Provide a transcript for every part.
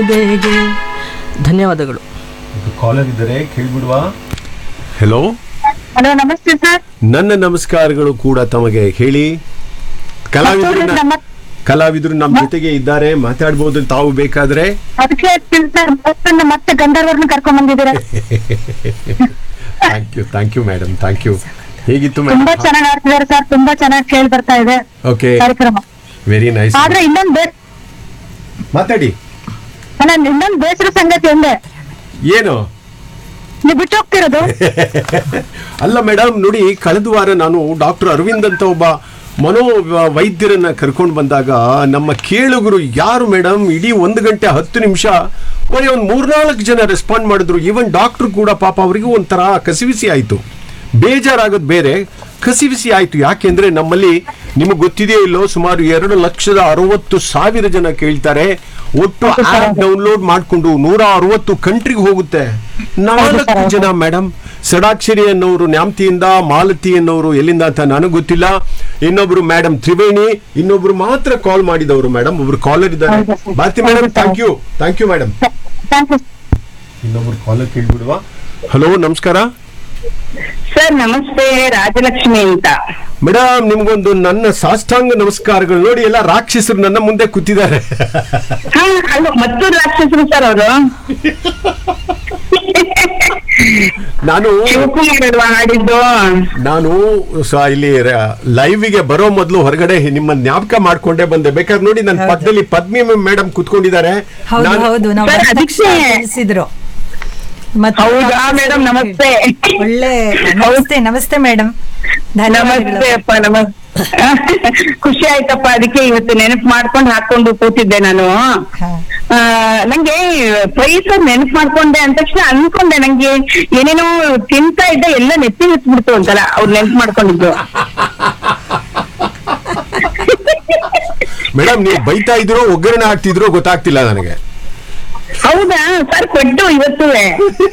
ಹೇಗೆ ಧನ್ಯವಾದಗಳು ಕಾಲರ್ ಇದ್ದಾರೆ ಕೇಳ್ಬಿಡುವ ಹೆಲೋ ಹಲೋ ನಮಸ್ತೆ ಸರ್ ನನ್ನ ನಮಸ್ಕಾರಗಳು ಕೂಡ ತಮಗೆ ಹೇಳಿ ಕಲಾವಿದರು ನ- ನಮ್ಮ ಕಲಾವಿದರು ನಮ್ಮ ಜೊತೆಗೆ ಇದ್ದಾರೆ ಮಾತಾಡ್ಬೋದು ತಾವು ಬೇಕಾದ್ರೆ ಅದಕ್ಕೆ ಹೇಳ್ತೀನಿ ಸರ್ ಮತ್ತೊಂದು ಮತ್ತೆ ಗಂಧರ್ವರ್ನ ಕರ್ಕೊಂಡ್ ಬಂದಿದ್ದೀರಾ thank you thank you madam thank you ಹೇಗಿತ್ತು ತುಂಬಾ ಮೇಡಮ್ ಚೆನ್ನಾಗಿ ಆಡ್ತಿದ್ದಾರೆ ಸರ್ ತುಂಬಾ ಚೆನ್ನಾಗಿ ಕೇಳಿ ಬರ್ತಾ ಇದೆ ಓಕೆ ಕಾರ್ಯಕ್ರಮ ವೆರಿ ನೈಸ್ ಆದ್ರೆ ಇನ್ನೊಂದ್ ಬೇ ಮಾತಾಡಿ ಅಲ್ಲ ಇನ್ನೊಂದ್ ಬೇಸರ ಸಂಗತಿ ಒಂದೇ ಏನು ನೀವು ಬಿಟ್ಟು ಹೋಗ್ತಿರೋದು ಅಲ್ಲ ಮೇಡಮ್ ನೋಡಿ ಕಳೆದ ವಾರ ನಾನು ಡಾಕ್ಟರ್ ಅರವಿಂದ್ ಅಂತ ಒಬ್ಬ ಮನೋ ವೈದ್ಯರನ್ನ ಕರ್ಕೊಂಡು ಬಂದಾಗ ನಮ್ಮ ಕೇಳುಗರು ಯಾರು ಮೇಡಮ್ ಇಡೀ ಒಂದು ಗಂಟೆ ಹತ್ತು ನಿಮಿಷ ಬರೀ ಒಂದು ಮೂರ್ನಾಲ್ಕು ಜನ ರೆಸ್ಪಾಂಡ್ ಮಾಡಿದ್ರು ಈವನ್ ಡಾಕ್ಟರ್ ಕೂಡ ಪಾಪ ಅವರಿಗೂ ಒಂಥರ ಕಸಿವಿಸಿ ಆಯಿತು ಬೇಜಾರಾಗೋದು ಬೇರೆ ಕಸಿವಿಸಿ ಆಯಿತು ಯಾಕೆಂದ್ರೆ ನಮ್ಮಲ್ಲಿ ನಿಮಗೆ ಗೊತ್ತಿದೆಯೋ ಇಲ್ಲೋ ಸುಮಾರು ಎರಡು ಲಕ್ಷದ ಅರವತ್ತು ಸಾವಿರ ಜನ ಕೇಳ್ತಾರೆ ಒಟ್ಟು ಆಪ್ ಡೌನ್ಲೋಡ್ ಮಾಡಿಕೊಂಡು ನೂರ ಅರವತ್ತು ಕಂಟ್ರಿಗೆ ಹೋಗುತ್ತೆ ನಾಲ್ಕು ಜನ ಮೇಡಮ್ ಸಡಾಕ್ಷರಿ ಅನ್ನೋರು ನ್ಯಾಮ್ತಿಯಿಂದ ಮಾಲತಿ ಅನ್ನೋರು ಎಲ್ಲಿಂದ ಅಂತ ನನಗೆ ಗೊತ್ತಿಲ್ಲ ಇನ್ನೊಬ್ರು ಮೇಡಮ್ ತ್ರಿವೇಣಿ ಇನ್ನೊಬ್ರು ಮಾತ್ರ ಕಾಲ್ ಮಾಡಿದವರು ಮೇಡಮ್ ಒಬ್ರು ಕಾಲರ್ ಇದ್ದಾರೆ ಹೌದು sir. Bharati madam thank you thank you madam thank you ಇನ್ನೊಬ್ರು ಕಾಲರ್ ಕೇಳ್ಬಿಡುವ ಹಲೋ ನಮಸ್ಕಾರ ಸರ್ ನಮಸ್ತೆ ರಾಜಲಕ್ಷ್ಮಿ ಅಂತ ಮೇಡಮ್ ನಿಮ್ಗೊಂದು ನನ್ನ ಸಾಷ್ಟಾಂಗ ನಮಸ್ಕಾರಗಳು ನೋಡಿ ಎಲ್ಲ ರಾಕ್ಷಸರು ನನ್ನ ಮುಂದೆ ಕೂತಿದ್ದಾರೆ ಹಾ ಅಲ್ಲ ಮತ್ತು ರಾಕ್ಷಸರು ಸರ್ ಅವರು ನಾನು ಶಿವಕುಮಾರ್ ಅಲ್ವಾ ಹಾಡಿದ್ದು ನಾನು ಸ- ಇಲ್ಲಿ ಲೈವ್ಗೆ ಬರೋ ಮೊದಲು ಹೊರಗಡೆ ನಿಮ್ಮ ಜ್ಞಾಪಕ ಮಾಡ್ಕೊಂಡೇ ಬಂದೆ ಬೇಕಾದ್ರೆ ನೋಡಿ ನನ್ನ ಪಕ್ಕದಲ್ಲಿ ಪದ್ಮಿ ಮೇಡಮ್ ಕುತ್ಕೊಂಡಿದ್ದಾರೆ ಹೌದು ನಾನು- ಹೌದು ನಾವು ಸರ್, ಬಂದ ತಕ್ಷಣ ಅದಕ್ಕೆ- ತಿಳಿಸಿದ್ರು ಮತ್ತೆ ಹೌದಾ ಮೇಡಮ್ ನಮಸ್ತೆ ಒಳ್ಳೆ ನಮಸ್ತೆ ನಮಸ್ತೆ ಮೇಡಮ್ ನಮಸ್ತೆ ಅಪ್ಪ ನಮಸ್ತೆ ಖುಷಿ ಆಯ್ತಪ್ಪ ಅದಕ್ಕೆ ಇವತ್ತು ನೆನಪು ಮಾಡ್ಕೊಂಡು ಹಾಕೊಂಡು ಕೂತಿದ್ದೆ ನಾನು ಆ, ನಂಗೆ ಪ್ರೈಸ್ ನೆನಪು ಮಾಡ್ಕೊಂಡೆ ಅಂದ ತಕ್ಷಣ ಅನ್ಕೊಂಡೆ ನಂಗೆ ಏನೇನೋ ತಿಂತಾ ಇದ್ದೆ ಎಲ್ಲ ನೆತ್ತಿ ಹತ್ಬಿಡ್ತು ಅಂತಲ್ಲ ಅವ್ರು ನೆನಪು ಮಾಡ್ಕೊಂಡಿದ್ದು ಮೇಡಮ್ ನೀವು ಬೈತಾ ಇದ್ರೋ ಒಗ್ಗರಣೆ ಹಾಕ್ತಿದ್ರೋ ಗೊತ್ತಾಗ್ತಿಲ್ಲ ನನಗೆ ಹೌದಾ ಸರ್ ಕೊಟ್ಟು ಇವತ್ತುವೆ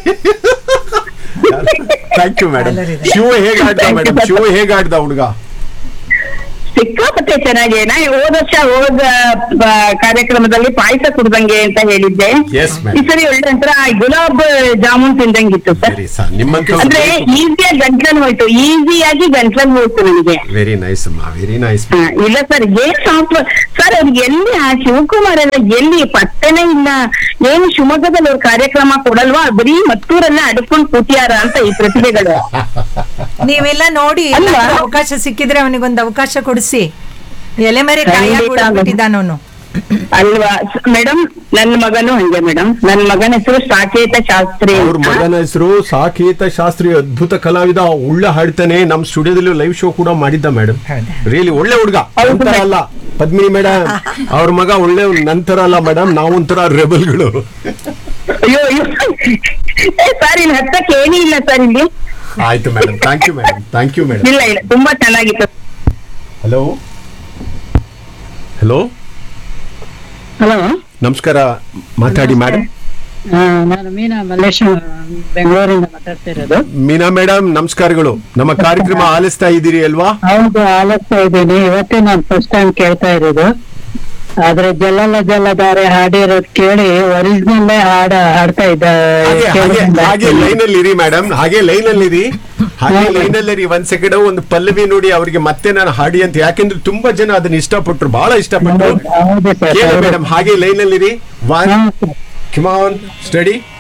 ಥ್ಯಾಂಕ್ ಯು ಮೇಡಮ್ ಶಿವ ಹೇಗೆ ಆಡ್ದ Thank you, madam sir. Shiva ಹೇಗೆ ಆಡ್ದ ಹುಡುಗ ಸಿಕ್ಕಾಪಟ್ಟೆ ಚೆನ್ನಾಗಿ ನಾ ಹೋದ ವರ್ಷ ಹೋದ ಬ- ಕಾರ್ಯಕ್ರಮದಲ್ಲಿ ಪಾಯಸ ಕುಡ್ದಂಗೆ ಅಂತ ಹೇಳಿದ್ದೆ Yes, ma'am. ಈ ಸರಿ ಒಳ್ಳೆ ಒಂಥರ ಗುಲಾಬ್ ಜಾಮೂನ್ ತಿಂದಂಗಿತ್ತು ಸರ್ ಸರಿ ಸರ್ ನಿಮ್ಮಂತ ಅಂದ್ರೆ ಈಸಿಯಾಗಿ ಗಂಟ್ಲಲ್ಲಿ ಹೋಯ್ತು ಈಸಿಯಾಗಿ ಗಂಟ್ಲಲ್ಲಿ ಹೋಯ್ತು ನನಗೆ ವೆರಿ ನೈಸ್ ಅಮ್ಮ ವೆರಿ ನೈಸ್ ಹಾ, ಇಲ್ಲ ಸರ್ ಏನ್ ಸಾಫ್ಟ್ವೇರ್ ಸರ್ ಅವ್ರಿಗೆ ಎಲ್ಲಿ ಆ ಶಿವಕುಮಾರ್ ಎಲ್ಲ ಎಲ್ಲಿ ಪತ್ತೆನೇ ಇಲ್ಲ ಏನು ಶಿವಮೊಗ್ಗದಲ್ಲಿ ಅವ್ರ ಕಾರ್ಯಕ್ರಮ ಕೊಡಲ್ವಾ ಬರೀ ಮತ್ತೂರೆಲ್ಲ ಅಡ್ಕೊಂಡು ಕೂತಿಯಾರ ಅಂತ ಈ ಪ್ರತಿಭೆಗಳು ನೀವೆಲ್ಲ ನೋಡಿ ಅಲ್ವಾ? ಎಲ್ಲಾದ್ರೂ ಅವಕಾಶ ಸಿಕ್ಕಿದ್ರೆ ಅವನಿಗೊಂದು ಅವಕಾಶ ಕೊಡಿಸಿ ಎಲೆ ಮರೆ ಕಾಯಾಗಿ ಖಂಡಿತ ಉಳ್ಬಿಟ್ಟಿದ್ದಾನವನು ಅಲ್ವಾ ಮೇಡಮ್ ನನ್ನ ಮಗನು ಹಂಗೆ ಮೇಡಮ್ ನನ್ನ ಮಗನ ಹೆಸರು ಸಾಕೇತ ಶಾಸ್ತ್ರಿ ಅವ್ರ ಅಂತ. ಮಗನ ಹೆಸರು ಸಾಕೇತ ಶಾಸ್ತ್ರಿ ಅದ್ಭುತ ಕಲಾವಿದ ಒಳ್ಳ ಹಾಡ್ತಾನೆ ನಮ್ ಸ್ಟುಡಿಯೋದಲ್ಲಿ ಲೈವ್ ಶೋ ಕೂಡ ಮಾಡಿದ್ದ ಮೇಡಮ್ ಹೌದಾ? ರಿಯಲಿ ಒಳ್ಳೆ ಹುಡುಗ ಹೌದು ನಂತರ madam. ಅಲ್ಲ ಪದ್ಮಿನಿ ಮೇಡಮ್ ಅವ್ರ ಮಗ ಒಳ್ಳೆ ನಂತರ ಅಲ್ಲ ಮೇಡಮ್ ನಾವೊಂಥರ ರೆಬಲ್ಗಳು ಅಯ್ಯೋ ಅಯ್ಯೋ ಸರ್ ಇಲ್ಲಿ ಹತ್ತಕ್ಕೆ ಏನೂ ಇಲ್ಲ ಸರ್ ಇಲ್ಲಿ ಆಯ್ತು madam thank you madam thank you madam ಇಲ್ಲ ಇಲ್ಲ ತುಂಬಾ ಚೆನ್ನಾಗಿತ್ತು ಹಲೋ ಹಲೋ ಹಲೋ ನಮಸ್ಕಾರ ಮಾತಾಡಿ ಮೇಡಮ್ ನಾನು ಮೀನಾ ಮಲ್ಲೇಶ ಬೆಂಗಳೂರಿಂದ ಮಾತಾಡ್ತಾ ಇರೋದು ಮೀನಾ ಮೇಡಮ್ ನಮಸ್ಕಾರಗಳು ನಮ್ಮ ಕಾರ್ಯಕ್ರಮ ಆಲಿಸ್ತಾ ಇದ್ದೀರಿ ಅಲ್ವಾ ಹೌದು ಆಲಿಸ್ತಾ ಇದ್ದೀನಿ ಇವತ್ತೇ ನಾನು ಫಸ್ಟ್ ಟೈಮ್ ಕೇಳ್ತಾ ಇರೋದು ಆದ್ರೆ ಜಲಲ ಜಲಧಾರೆ ಹಾಡಿರೋದ್ ಕೇಳಿ ಒರಿಜಿನಲ್ ಹಾಡ ಹಾಡ್ತಾ ಇದ್ದ ಹಾಗೆ ಹಾಗೆ ಕೇಳಿದ್ದೆ. ಹಾಗೆ ಲೈನ್ ಅಲ್ಲಿ ಇರಿ ಮೇಡಮ್ ಹಾಗೆ ಲೈನ್ ಅಲ್ಲಿ ಇರಿ ಹಾಗೆ ಲೈನ್ ಅಲ್ಲಿ ಇರಿ ಒಂದ್ ಸೆಕೆಂಡ್ ಒಂದು ಪಲ್ಲವಿ ನೋಡಿ ಅವರಿಗೆ ಮತ್ತೆ ನಾನು ಹಾಡಿ ಅಂತ ಯಾಕೆಂದ್ರೆ ತುಂಬಾ ಜನ ಅದನ್ನ ಇಷ್ಟಪಟ್ರು ಬಹಳ ಇಷ್ಟಪಟ್ರು ಹೌದು ಸರ್ ಕೇಳಿ ಹೌದು. ಮೇಡಮ್ ಹಾಗೆ ಲೈನ್ ಅಲ್ಲಿ ಇರಿ ಒನ್ ಹಾ, ಸರ್. ಕಿಮಾನ್ ಸ್ಟಡಿ